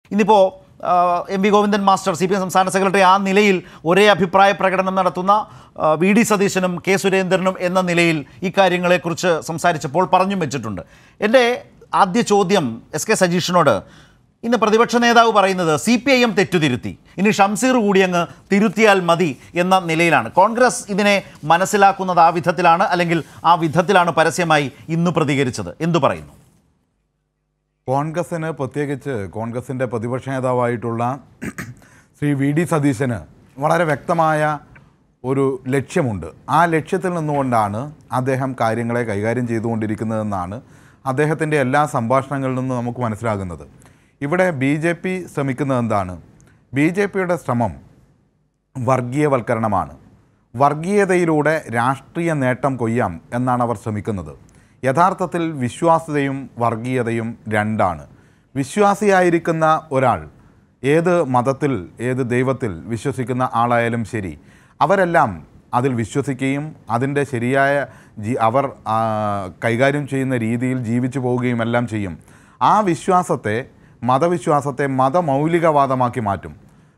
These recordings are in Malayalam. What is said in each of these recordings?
ഇന്നിപ്പോൾ M V Govindan master C P M സംസ്ഥാന സെക്രട്ടറി ആ നിലയിൽ ഒരേ അഭിപ്രായ പ്രകടനം നടത്തുന്ന ആ, വി ഡി സതീശനും കെ സുരേന്ദ്രനും എന്ന നിലയിൽ ഈ കാര്യങ്ങളെക്കുറിച്ച് സംസാരിച്ചപ്പോൾ പറഞ്ഞും വെച്ചിട്ടുണ്ട് എൻ്റെ ആദ്യ ചോദ്യം എസ് കെ സജീഷിനോട് ഇന്ന് പ്രതിപക്ഷ നേതാവ് പറയുന്നത് സി പി ഐ എം തെറ്റുതിരുത്തി ഇനി ഷംസീർ കൂടി അങ്ങ് തിരുത്തിയാൽ മതി എന്ന നിലയിലാണ് കോൺഗ്രസ് ഇതിനെ മനസ്സിലാക്കുന്നത് ആ വിധത്തിലാണ് അല്ലെങ്കിൽ ആ വിധത്തിലാണ് പരസ്യമായി ഇന്ന് പ്രതികരിച്ചത് എന്തു പറയുന്നു കോൺഗ്രസ്സിന് പ്രത്യേകിച്ച് കോൺഗ്രസിൻ്റെ പ്രതിപക്ഷ നേതാവായിട്ടുള്ള ശ്രീ വി ഡി സതീശന് വളരെ വ്യക്തമായ ഒരു ലക്ഷ്യമുണ്ട് ആ ലക്ഷ്യത്തിൽ നിന്നുകൊണ്ടാണ് അദ്ദേഹം കാര്യങ്ങളെ കൈകാര്യം ചെയ്തുകൊണ്ടിരിക്കുന്നതെന്നാണ് അദ്ദേഹത്തിൻ്റെ എല്ലാ സംഭാഷണങ്ങളിൽ നിന്നും നമുക്ക് മനസ്സിലാകുന്നത് ഇവിടെ ബി ജെ പി ശ്രമിക്കുന്നത് എന്താണ് ബി ജെ പിയുടെ ശ്രമം വർഗീയവൽക്കരണമാണ് വർഗീയതയിലൂടെ രാഷ്ട്രീയ നേട്ടം കൊയ്യാം എന്നാണ് അവർ ശ്രമിക്കുന്നത് യഥാർത്ഥത്തിൽ വിശ്വാസ്യതയും വർഗീയതയും രണ്ടാണ് വിശ്വാസിയായിരിക്കുന്ന ഒരാൾ ഏത് മതത്തിൽ ഏത് ദൈവത്തിൽ വിശ്വസിക്കുന്ന ആളായാലും ശരി അവരെല്ലാം അതിൽ വിശ്വസിക്കുകയും അതിൻ്റെ ശരിയായ ജീ അവർ ആ, കൈകാര്യം ചെയ്യുന്ന രീതിയിൽ ജീവിച്ചു പോവുകയും എല്ലാം ചെയ്യും ആ വിശ്വാസത്തെ മതവിശ്വാസത്തെ മതമൗലികവാദമാക്കി മാറ്റും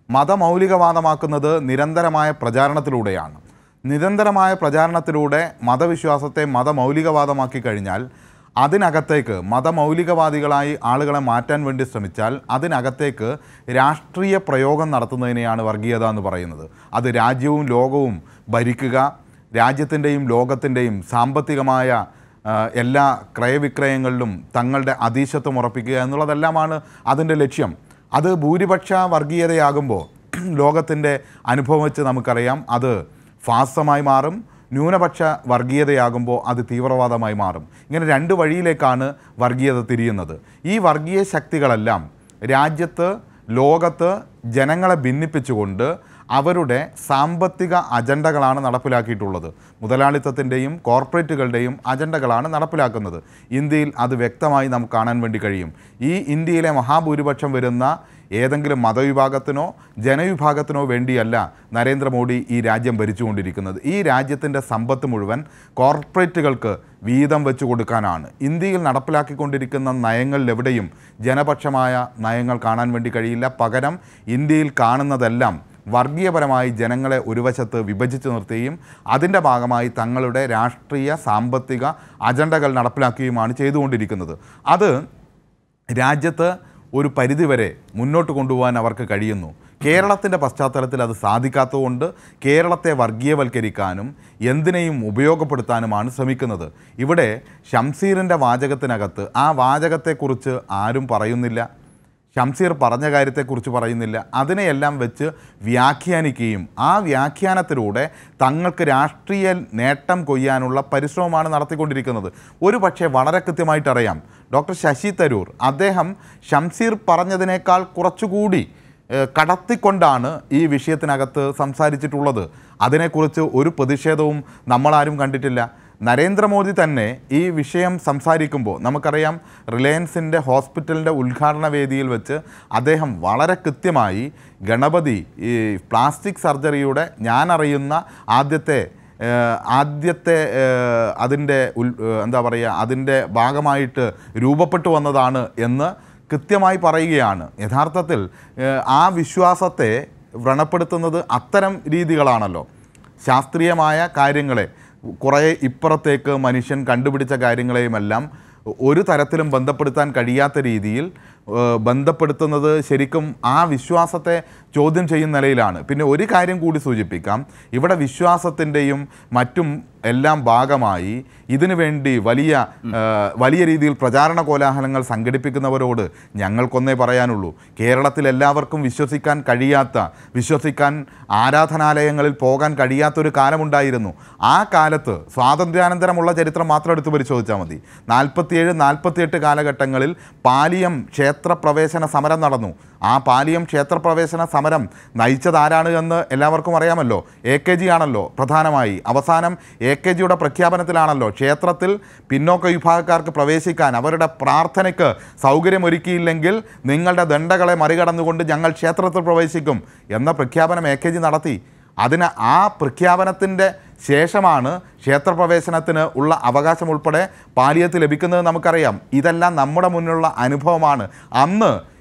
മതമൗലികവാദമാക്കുന്നത് നിരന്തരമായ പ്രചാരണത്തിലൂടെയാണ് നിരന്തരമായ പ്രചാരണത്തിലൂടെ മതവിശ്വാസത്തെ മതമൗലികവാദമാക്കി കഴിഞ്ഞാൽ അതിനകത്തേക്ക് മതമൗലികവാദികളായി ആളുകളെ മാറ്റാൻ വേണ്ടി ശ്രമിച്ചാൽ അതിനകത്തേക്ക് രാഷ്ട്രീയ പ്രയോഗം നടത്തുന്നതിനെയാണ് വർഗീയത എന്ന് പറയുന്നത് അത് രാജ്യവും ലോകവും ഭരിക്കുക രാജ്യത്തിൻ്റെയും ലോകത്തിൻ്റെയും സാമ്പത്തികമായ ആ, എല്ലാ ക്രയവിക്രയങ്ങളിലും തങ്ങളുടെ അതീശത്വം ഉറപ്പിക്കുക എന്നുള്ളതെല്ലാമാണ് അതിൻ്റെ ലക്ഷ്യം അത് ഭൂരിപക്ഷ വർഗീയതയാകുമ്പോൾ ലോകത്തിൻ്റെ അനുഭവം വെച്ച് നമുക്കറിയാം അത് ഫാസമായി മാറും ന്യൂനപക്ഷ വർഗീയതയാകുമ്പോൾ അത് തീവ്രവാദമായി മാറും ഇങ്ങനെ രണ്ട് വഴിയിലേക്കാണ് വർഗീയത തിരിയുന്നത് ഈ വർഗീയ ശക്തികളെല്ലാം രാജ്യത്ത് ലോകത്ത് ജനങ്ങളെ ഭിന്നിപ്പിച്ചുകൊണ്ട് അവരുടെ സാമ്പത്തിക അജണ്ടകളാണ് നടപ്പിലാക്കിയിട്ടുള്ളത് മുതലാളിത്തത്തിൻ്റെയും കോർപ്പറേറ്റുകളുടെയും അജണ്ടകളാണ് നടപ്പിലാക്കുന്നത് ഇന്ത്യയിൽ അത് വ്യക്തമായി നമുക്ക് കാണാൻ വേണ്ടി കഴിയും ഈ ഇന്ത്യയിലെ മഹാഭൂരിപക്ഷം വരുന്ന ഏതെങ്കിലും മതവിഭാഗത്തിനോ ജനവിഭാഗത്തിനോ വേണ്ടിയല്ല നരേന്ദ്രമോദി ഈ രാജ്യം ഭരിച്ചുകൊണ്ടിരിക്കുന്നത് ഈ രാജ്യത്തിൻ്റെ സമ്പത്ത് മുഴുവൻ കോർപ്പറേറ്റുകൾക്ക് വീതം വെച്ച് കൊടുക്കാനാണ് ഇന്ത്യയിൽ നടപ്പിലാക്കിക്കൊണ്ടിരിക്കുന്ന നയങ്ങളിലെവിടെയും ജനപക്ഷമായ നയങ്ങൾ കാണാൻ വേണ്ടി കഴിയില്ല പകരം ഇന്ത്യയിൽ കാണുന്നതെല്ലാം വർഗീയപരമായി ജനങ്ങളെ ഒരു വശത്ത് വിഭജിച്ച് നിർത്തുകയും അതിൻ്റെ ഭാഗമായി തങ്ങളുടെ രാഷ്ട്രീയ സാമ്പത്തിക അജണ്ടകൾ നടപ്പിലാക്കുകയുമാണ് ചെയ്തുകൊണ്ടിരിക്കുന്നത് അത് രാജ്യത്ത് ഒരു പരിധിവരെ മുന്നോട്ട് കൊണ്ടുപോകാൻ അവർക്ക് കഴിയുന്നു കേരളത്തിൻ്റെ പശ്ചാത്തലത്തിൽ അത് സാധിക്കാത്തതുകൊണ്ട് കേരളത്തെ വർഗീയവൽക്കരിക്കാനും എന്തിനേയും ഉപയോഗപ്പെടുത്താനുമാണ് ശ്രമിക്കുന്നത് ഇവിടെ ഷംസീറിൻ്റെ വാചകത്തിനകത്ത് ആ വാചകത്തെക്കുറിച്ച് ആരും പറയുന്നില്ല ഷംസീർ പറഞ്ഞ കാര്യത്തെക്കുറിച്ച് പറയുന്നില്ല അതിനെയെല്ലാം വെച്ച് വ്യാഖ്യാനിക്കുകയും ആ വ്യാഖ്യാനത്തിലൂടെ തങ്ങൾക്ക് രാഷ്ട്രീയ നേട്ടം കൊയ്യാനുള്ള പരിശ്രമമാണ് നടത്തിക്കൊണ്ടിരിക്കുന്നത് ഒരു പക്ഷേ വളരെ കൃത്യമായിട്ട് അറിയാം ഡോക്ടർ ശശി തരൂർ അദ്ദേഹം ഷംസീർ പറഞ്ഞതിനേക്കാൾ കുറച്ചുകൂടി ഏഹ്, കടത്തിക്കൊണ്ടാണ് ഈ വിഷയത്തിനകത്ത് സംസാരിച്ചിട്ടുള്ളത് അതിനെക്കുറിച്ച് ഒരു പ്രതിഷേധവും നമ്മളാരും കണ്ടിട്ടില്ല നരേന്ദ്രമോദി തന്നെ ഈ വിഷയം സംസാരിക്കുമ്പോൾ നമുക്കറിയാം റിലയൻസിൻ്റെ ഹോസ്പിറ്റലിൻ്റെ ഉദ്ഘാടന വേദിയിൽ വെച്ച് അദ്ദേഹം വളരെ കൃത്യമായി ഗണപതി ഈ പ്ലാസ്റ്റിക് സർജറിയുടെ ഞാൻ അറിയുന്ന ആദ്യത്തെ ഏഹ്, ആദ്യത്തെ ഏഹ്, അതിൻ്റെ ഉൽ ഏഹ്, എന്താ പറയുക അതിൻ്റെ ഭാഗമായിട്ട് രൂപപ്പെട്ടു വന്നതാണ് എന്ന് കൃത്യമായി പറയുകയാണ് യഥാർത്ഥത്തിൽ ഏഹ്, ആ വിശ്വാസത്തെ വ്രണപ്പെടുത്തുന്നത് അത്തരം രീതികളാണല്ലോ ശാസ്ത്രീയമായ കാര്യങ്ങളെ കുറേ ഇപ്പുറത്തേക്ക് മനുഷ്യൻ കണ്ടുപിടിച്ച കാര്യങ്ങളെയുമെല്ലാം ഒരു തരത്തിലും ബന്ധപ്പെടുത്താൻ കഴിയാത്ത രീതിയിൽ ഏഹ്, ബന്ധപ്പെടുത്തുന്നത് ശരിക്കും ആ വിശ്വാസത്തെ ചോദ്യം ചെയ്യുന്ന നിലയിലാണ് പിന്നെ ഒരു കാര്യം കൂടി സൂചിപ്പിക്കാം ഇവിടെ വിശ്വാസത്തിൻ്റെയും മറ്റും എല്ലാം ഭാഗമായി ഇതിനു വേണ്ടി വലിയ ഏഹ്, വലിയ രീതിയിൽ പ്രചാരണ കോലാഹലങ്ങൾ സംഘടിപ്പിക്കുന്നവരോട് ഞങ്ങൾക്കൊന്നേ പറയാനുള്ളൂ കേരളത്തിൽ എല്ലാവർക്കും വിശ്വസിക്കാൻ കഴിയാത്ത വിശ്വസിക്കാൻ ആരാധനാലയങ്ങളിൽ പോകാൻ കഴിയാത്തൊരു കാലമുണ്ടായിരുന്നു ആ കാലത്ത് സ്വാതന്ത്ര്യാനന്തരമുള്ള ചരിത്രം മാത്രം എടുത്തു പരിശോധിച്ചാൽ മതി നാൽപ്പത്തിയേഴ് നാൽപ്പത്തിയെട്ട് കാലഘട്ടങ്ങളിൽ പാലിയം ക്ഷേത്രപ്രവേശന സമരം നടന്നു ആ പാലിയം ക്ഷേത്രപ്രവേശന സമരം നയിച്ചത് ആരാണ് എന്ന് എല്ലാവർക്കും അറിയാമല്ലോ എ കെ ജി ആണല്ലോ പ്രധാനമായി അവസാനം എ കെ ജിയുടെ പ്രഖ്യാപനത്തിലാണല്ലോ ക്ഷേത്രത്തിൽ പിന്നോക്ക വിഭാഗക്കാർക്ക് പ്രവേശിക്കാൻ അവരുടെ പ്രാർത്ഥനയ്ക്ക് സൗകര്യമൊരുക്കിയില്ലെങ്കിൽ നിങ്ങളുടെ ദണ്ഡകളെ മറികടന്നുകൊണ്ട് ഞങ്ങൾ ക്ഷേത്രത്തിൽ പ്രവേശിക്കും എന്ന പ്രഖ്യാപനം എ കെ ജി നടത്തി അതിന് ആ പ്രഖ്യാപനത്തിൻ്റെ ശേഷമാണ് ക്ഷേത്രപ്രവേശനത്തിന് ഉള്ള അവകാശം ഉൾപ്പെടെ പാലിയത്ത് ലഭിക്കുന്നത് നമുക്കറിയാം ഇതെല്ലാം നമ്മുടെ മുന്നിലുള്ള അനുഭവമാണ് അന്ന്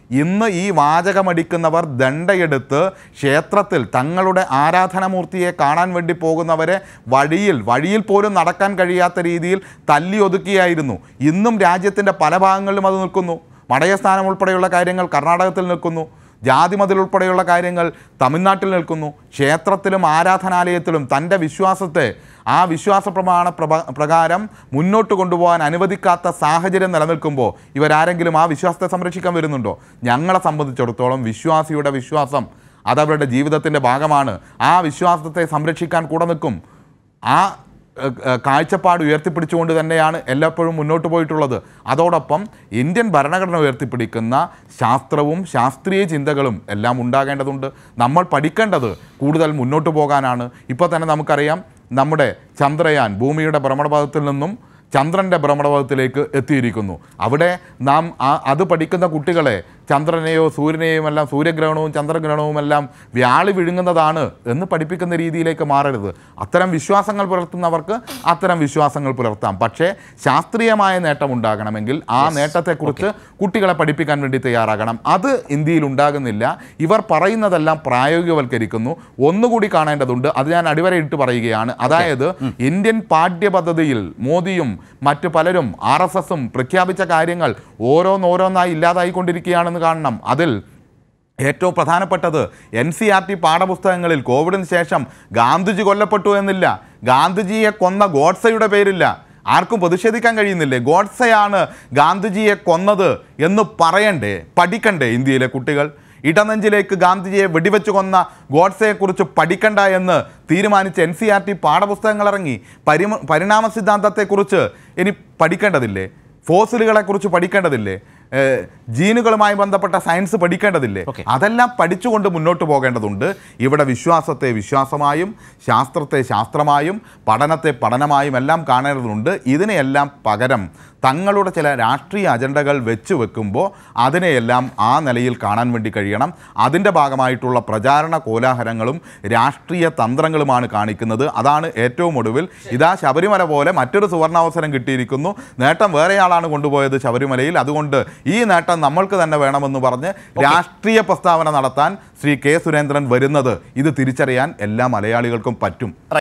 ഇന്ന് ഈ വാചകമടിക്കുന്നവർ ദണ്ഡയെടുത്ത് ക്ഷേത്രത്തിൽ തങ്ങളുടെ ആരാധനാമൂർത്തിയെ കാണാൻ വേണ്ടി പോകുന്നവരെ വഴിയിൽ വഴിയിൽ പോലും നടക്കാൻ കഴിയാത്ത രീതിയിൽ തല്ലി ഒതുക്കിയായിരുന്നു ഇന്നും രാജ്യത്തിൻ്റെ പല ഭാഗങ്ങളിലും അത് നിൽക്കുന്നു മടയസ്ഥാനം ഉൾപ്പെടെയുള്ള കാര്യങ്ങൾ കർണാടകത്തിൽ നിൽക്കുന്നു ജാതിമതിൽ ഉൾപ്പെടെയുള്ള കാര്യങ്ങൾ തമിഴ്നാട്ടിൽ നിൽക്കുന്നു ക്ഷേത്രത്തിലും ആരാധനാലയത്തിലും തൻ്റെ വിശ്വാസത്തെ ആ വിശ്വാസ പ്രമാണ പ്രഭ പ്രകാരം മുന്നോട്ട് കൊണ്ടുപോകാൻ അനുവദിക്കാത്ത സാഹചര്യം നിലനിൽക്കുമ്പോൾ ഇവരാരെങ്കിലും ആ വിശ്വാസത്തെ സംരക്ഷിക്കാൻ വരുന്നുണ്ടോ ഞങ്ങളെ സംബന്ധിച്ചിടത്തോളം വിശ്വാസിയുടെ വിശ്വാസം അതവരുടെ ജീവിതത്തിൻ്റെ ഭാഗമാണ് ആ വിശ്വാസത്തെ സംരക്ഷിക്കാൻ കൂടെ നിൽക്കും ആ ഏഹ്, ഏഹ്, കാഴ്ചപ്പാട് ഉയർത്തിപ്പിടിച്ചുകൊണ്ട് തന്നെയാണ് എല്ലായ്പ്പോഴും മുന്നോട്ട് പോയിട്ടുള്ളത് അതോടൊപ്പം ഇന്ത്യൻ ഭരണഘടന ഉയർത്തിപ്പിടിക്കുന്ന ശാസ്ത്രവും ശാസ്ത്രീയ ചിന്തകളും എല്ലാം ഉണ്ടാകേണ്ടതുണ്ട് നമ്മൾ പഠിക്കേണ്ടത് കൂടുതൽ മുന്നോട്ട് പോകാനാണ് ഇപ്പോൾ തന്നെ നമുക്കറിയാം നമ്മുടെ ചന്ദ്രയാൻ ഭൂമിയുടെ ഭ്രമണപഥത്തിൽ നിന്നും ചന്ദ്രൻ്റെ ഭ്രമണപഥത്തിലേക്ക് എത്തിയിരിക്കുന്നു അവിടെ നാം ആ അത് പഠിക്കുന്ന കുട്ടികളെ ചന്ദ്രനെയോ സൂര്യനെയോ എല്ലാം സൂര്യഗ്രഹണവും ചന്ദ്രഗ്രഹണവും എല്ലാം വ്യാളി വിഴുങ്ങുന്നതാണ് എന്ന് പഠിപ്പിക്കുന്ന രീതിയിലേക്ക് മാറരുത് അത്തരം വിശ്വാസങ്ങൾ പുലർത്തുന്നവർക്ക് അത്തരം വിശ്വാസങ്ങൾ പുലർത്താം പക്ഷേ ശാസ്ത്രീയമായ നേട്ടം ഉണ്ടാകണമെങ്കിൽ ആ നേട്ടത്തെക്കുറിച്ച് കുട്ടികളെ പഠിപ്പിക്കാൻ വേണ്ടി തയ്യാറാകണം അത് ഇന്ത്യയിൽ ഉണ്ടാകുന്നില്ല ഇവർ പറയുന്നതെല്ലാം പ്രായോഗികവൽക്കരിക്കുന്നു ഒന്നുകൂടി കാണേണ്ടതുണ്ട് അത് ഞാൻ അടിവരയിട്ട് പറയുകയാണ് അതായത് ഇന്ത്യൻ പാഠ്യപദ്ധതിയിൽ മോദിയും മറ്റു പലരും ആർ എസ് എസും പ്രഖ്യാപിച്ച കാര്യങ്ങൾ ഓരോന്നോരോന്നായി ഇല്ലാതായിക്കൊണ്ടിരിക്കുകയാണെന്ന് കാണണം അതിൽ ഏറ്റവും പ്രധാനപ്പെട്ടത് എൻ സി ആർ ടി പാഠപുസ്തകങ്ങളിൽ കോവിഡിന് ശേഷം ഗാന്ധിജി കൊല്ലപ്പെട്ടു എന്നില്ല ഗാന്ധിജിയെ കൊന്ന ഗോഡ്സയുടെ പേരില്ല ആർക്കും പ്രതിഷേധിക്കാൻ കഴിയുന്നില്ലേ ഗോഡ്സെയാണ് ഗാന്ധിജിയെ കൊന്നത് എന്ന് പറയണ്ടേ പഠിക്കണ്ടേ ഇന്ത്യയിലെ കുട്ടികൾ ഇടനെഞ്ചിലേക്ക് ഗാന്ധിജിയെ വെടിവെച്ച് കൊന്ന ഗോഡ്സെയെക്കുറിച്ച് പഠിക്കണ്ട എന്ന് തീരുമാനിച്ച് എൻ സി ആർ ടി പാഠപുസ്തകങ്ങൾ ഇറങ്ങി പരിമ പരിണാമ സിദ്ധാന്തത്തെക്കുറിച്ച് ഇനി പഠിക്കേണ്ടതില്ലേ ഫോസിലുകളെക്കുറിച്ച് പഠിക്കേണ്ടതില്ലേ ഏഹ്, ജീനുകളുമായി ബന്ധപ്പെട്ട സയൻസ് പഠിക്കേണ്ടതില്ലേ Okay. അതെല്ലാം പഠിച്ചുകൊണ്ട് മുന്നോട്ട് പോകേണ്ടതുണ്ട് ഇവിടെ വിശ്വാസത്തെ വിശ്വാസമായും ശാസ്ത്രത്തെ ശാസ്ത്രമായും പഠനത്തെ പഠനമായും എല്ലാം കാണേണ്ടതുണ്ട് ഇതിനെയെല്ലാം പകരം തങ്ങളുടെ ചില രാഷ്ട്രീയ അജണ്ടകൾ വെച്ച് വെക്കുമ്പോൾ അതിനെയെല്ലാം ആ നിലയിൽ കാണാൻ വേണ്ടി കഴിയണം അതിൻ്റെ ഭാഗമായിട്ടുള്ള പ്രചാരണ കോലാഹലങ്ങളും രാഷ്ട്രീയ തന്ത്രങ്ങളുമാണ് കാണിക്കുന്നത് അതാണ് ഏറ്റവും ഒടുവിൽ ഇതാ ശബരിമല പോലെ മറ്റൊരു സുവർണാവസരം കിട്ടിയിരിക്കുന്നു നേട്ടം വേറെയാളാണ് കൊണ്ടുപോയത് ശബരിമലയിൽ അതുകൊണ്ട് ഈ നേട്ടം നമ്മൾക്ക് തന്നെ വേണമെന്ന് പറഞ്ഞ് രാഷ്ട്രീയ പ്രസ്താവന നടത്താൻ ശ്രീ കെ സുരേന്ദ്രൻ വരുന്നത് ഇത് തിരിച്ചറിയാൻ എല്ലാ മലയാളികൾക്കും പറ്റും